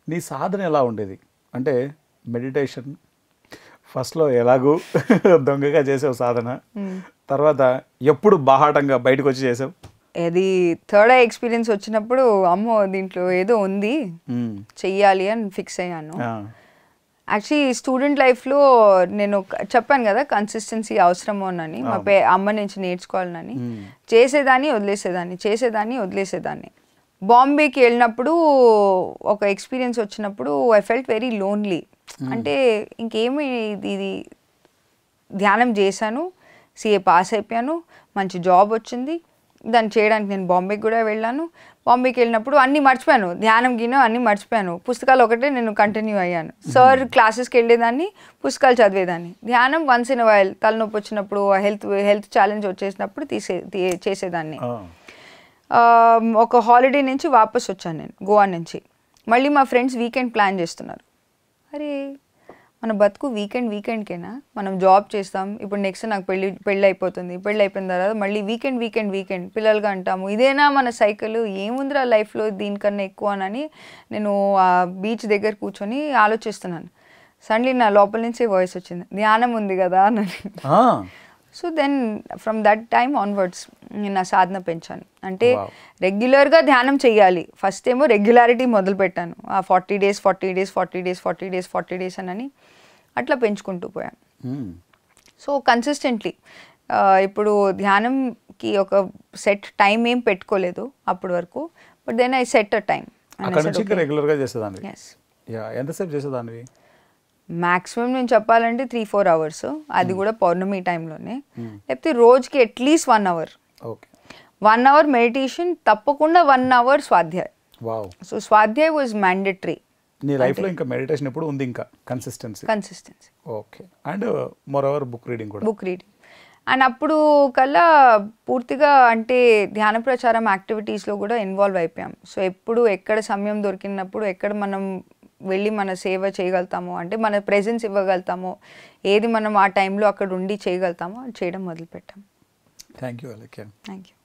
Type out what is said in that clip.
నీ సాధన ఎలా ఉండేది అంటే మెడిటేషన్ ఫస్ట్లో ఎలాగూ దొంగగా చేసావు సాధన తర్వాత ఎప్పుడు బాహాటంగా బయటకు వచ్చి చేసావు అది థర్డ్ ఐ ఎక్స్పీరియన్స్ వచ్చినప్పుడు అమ్మో దీంట్లో ఏదో ఉంది మ్మ్. చెయ్యాలి అని ఫిక్స్ అయ్యాను ఆ, యాక్చువల్లీ స్టూడెంట్ లైఫ్లో నేను క- చెప్పాను కదా కన్సిస్టెన్సీ అవసరము అని మా పే అమ్మ నుంచి నేర్చుకోవాలని మ్మ్. చేసేదాన్ని వదిలేసేదాన్ని చేసేదాన్ని వదిలేసేదాన్ని బాంబేకి వెళ్ళినప్పుడు ఒక ఎక్స్పీరియన్స్ వచ్చినప్పుడు ఐ ఫెల్ట్ వెరీ లోన్లీ అంటే ఇంకేమి ఇది ఇది ధ్యానం చేశాను సిఏ పాస్ అయిపోయాను మంచి జాబ్ వచ్చింది దాన్ని చేయడానికి నేను బాంబేకి కూడా వెళ్ళాను బాంబేకి వెళ్ళినప్పుడు అన్నీ మర్చిపోయాను ధ్యానం గిన అన్నీ మర్చిపోయాను పుస్తకాలు ఒకటే నేను కంటిన్యూ అయ్యాను సార్ క్లాసెస్కి వెళ్ళేదాన్ని పుస్తకాలు చదివేదాన్ని ధ్యానం వన్స్ ఇన్ వైల్ తలనొప్పి వచ్చినప్పుడు హెల్త్ హెల్త్ ఛాలెంజ్ వచ్చేసినప్పుడు తీసే తీ- చేసేదాన్ని ఆ, ఆ, ఒక హాలిడే నుంచి వాపస్ వచ్చాను నేను గోవా నుంచి మళ్ళీ మా ఫ్రెండ్స్ వీకెండ్ ప్లాన్ చేస్తున్నారు అరే మన బతుకు వీకెండ్ వీకెండ్కేనా మనం జాబ్ చేస్తాం ఇప్పుడు నెక్స్ట్ నాకు పెళ్ళి పెళ్ళి అయిపోతుంది పెళ్ళి అయిపోయిన తర్వాత మళ్ళీ వీకెండ్ వీకెండ్ వీకెండ్ పిల్లలుగా అంటాము ఇదేనా మన సైకిల్ ఏముందిరా లైఫ్లో దీనికన్నా ఎక్కువ అని నేను ఆ బీచ్ దగ్గర కూర్చొని ఆలోచిస్తున్నాను సడన్లీ నా లోపల నుంచి వాయిస్ వచ్చింది ధ్యానం ఉంది కదా అని ఆ, so then from that time onwards నేను నా సాధన పెంచాను అంటే Wow. రెగ్యులర్గా ధ్యానం చేయాలి ఫస్ట్ ఏమో రెగ్యులారిటీ మొదలు పెట్టాను ఆ forty days forty days forty days forty days forty days అని అట్లా పెంచుకుంటూ పోయాను మ్మ్. సో కన్సిస్టెంట్లీ ఇప్పుడు ధ్యానంకి ఒక సెట్ టైం ఏం పెట్టుకోలేదు అప్పటి వరకు but then I set a time అక్కడ నుంచి ఇంకా రెగ్యులర్గా చేసేదాన్ని ఎస్ యా ఎంతసేపు చేసేదానివి మ్యాక్సిమం నేను చెప్పాలంటే త్రీ ఫోర్ అవర్స్ అది కూడా పౌర్ణమి టైంలోనే లేకపోతే రోజుకి at least one hour okay one hour meditation తప్పకుండా వన్ అవర్ స్వాధ్యాయ్ వావ్ సో స్వాధ్యాయ్ వాజ్ మ్యాండేటరీ నీ లైఫ్లో ఇంకా మెడిటేషన్ ఎప్పుడు ఉంది ఇంకా consistency consistency okay and moreover book reading కూడా బుక్ రీడింగ్ అండ్ అప్పుడు కల్లా పూర్తిగా అంటే ధ్యాన ప్రచారం యాక్టివిటీస్లో కూడా ఇన్వాల్వ్ అయిపోయాం సో ఎప్పుడు ఎక్కడ సమయం దొరికినప్పుడు ఎక్కడ మనం వెళ్ళి మన సేవ చేయగలుగుతామో అంటే మన ప్రెజెన్స్ ఇవ్వగలుగుతామో ఏది మనం ఆ టైంలో అక్కడ ఉండి చేయగలుగుతామో అది చేయడం మొదలుపెట్టాం thank you Alekhya thank you